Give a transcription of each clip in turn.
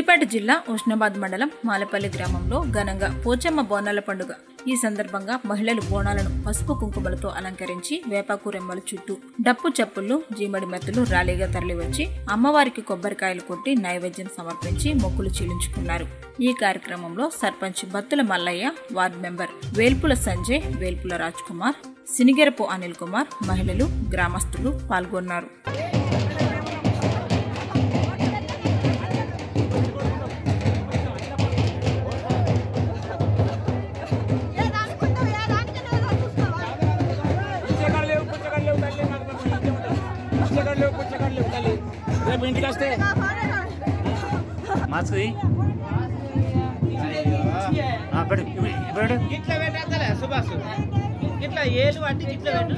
సిద్దిపేట జిల్లా ఉష్ణాబాద్ మండలం మాలపల్లి గ్రామంలో ఘనంగా పోచమ్మ బోనాల పండుగ ఈ సందర్భంగా మహిళలు బోనాలను పసుపు కుంకుమలతో అలంకరించి వేపాకు రెమ్మల చుట్టూ డప్పు చప్పుళ్లు జీమడి మెత్తులు ర్యాలీగా తరలివచ్చి అమ్మవారికి కొబ్బరికాయలు కొట్టి నైవేద్యం సమర్పించి మొక్కులు చెల్లించుకున్నారు ఈ కార్యక్రమంలో సర్పంచ్ బత్తుల మల్లయ్య వార్డు మెంబర్ వేల్పుల సంజయ్ వేల్పుల రాజ్ కుమార్ సినిగెరపు అనిల్ కుమార్ మహిళలు గ్రామస్తులు పాల్గొన్నారు పుచ్చకాయలు లేవు పుచ్చకాయలు లేవు తల్లి నాకు నాకు ఇంకే ఉంటాయి. పుచ్చకాయలు లేవు పుచ్చకాయలు లేవు తల్లి రేపు ఇంటికి వస్తే మాస్క్ పెట్టు ఇప్పుడు ఇట్లా పెట్టేస్తలే సుభాష్ ఇట్లా ఏలు పట్టి ఇట్లా పెట్టు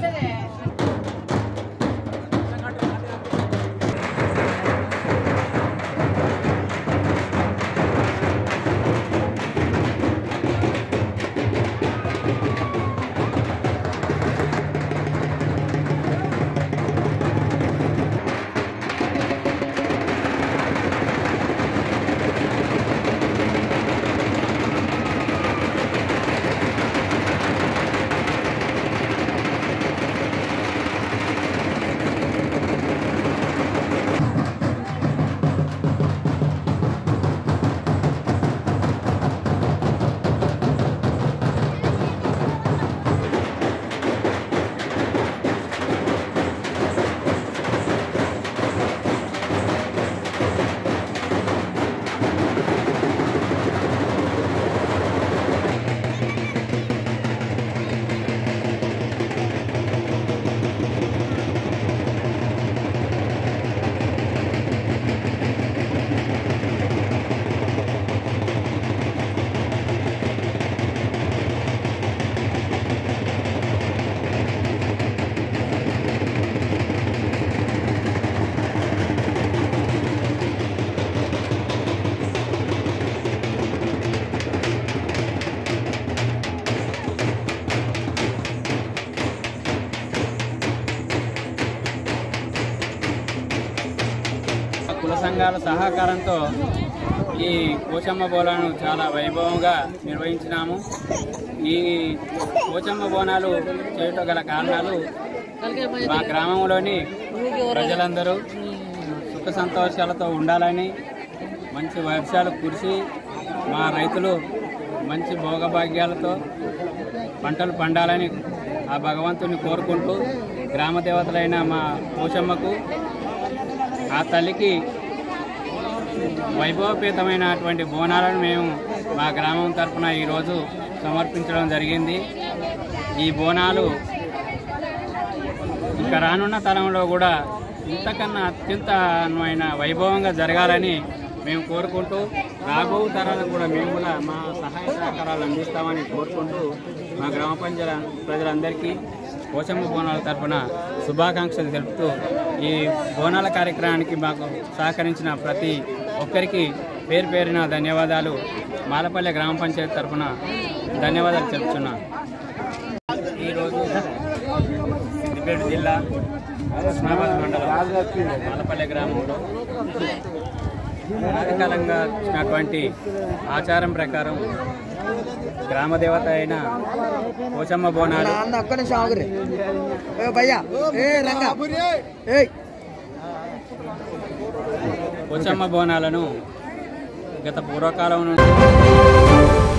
కుల సంఘాల సహకారంతో ఈ పోచమ్మ బోనాలను చాలా వైభవంగా నిర్వహించినాము ఈ పోచమ్మ బోనాలు చేయటం గల కారణాలు మా గ్రామంలోని ప్రజలందరూ సుఖ సంతోషాలతో ఉండాలని మంచి వర్షాలు కురిసి మా రైతులు మంచి భోగభాగ్యాలతో పంటలు పండాలని ఆ భగవంతుని కోరుకుంటూ గ్రామ దేవతలైన మా పోషమ్మకు ఆ తల్లికి వైభవపేతమైనటువంటి బోనాలను మేము మా గ్రామం తరఫున ఈరోజు సమర్పించడం జరిగింది ఈ బోనాలు ఇక రానున్న తరంలో కూడా ఇంతకన్నా అత్యంతమైన వైభవంగా జరగాలని మేము కోరుకుంటూ రాబో తరాలకు కూడా మేము కూడా మా సహాయ సహకారాలు అందిస్తామని కోరుకుంటూ మా గ్రామ పంచాల ప్రజలందరికీ పోచమ్మ బోనాల తరఫున శుభాకాంక్షలు తెలుపుతూ ఈ బోనాల కార్యక్రమానికి మాకు సహకరించిన ప్రతి ఒక్కరికి పేరు పేరిన ధన్యవాదాలు మాలపల్లె గ్రామ పంచాయతీ తరఫున ధన్యవాదాలు తెలుపుతున్నాను ఈరోజు సిద్దిపేట జిల్లా ఉస్మానాబాద్ మండలం మాలపల్లె గ్రామంలో అనాదికాలంగా వచ్చినటువంటి ఆచారం ప్రకారం గ్రామదేవత అయిన పోచమ్మ బోనాలు అన్న ఒక్క నిమిషం ఆగురి ఏ భయ్యా ఏ రంగా ఏయ్ పోచమ్మ బోనాలను గత పూర్వకాలం నుండి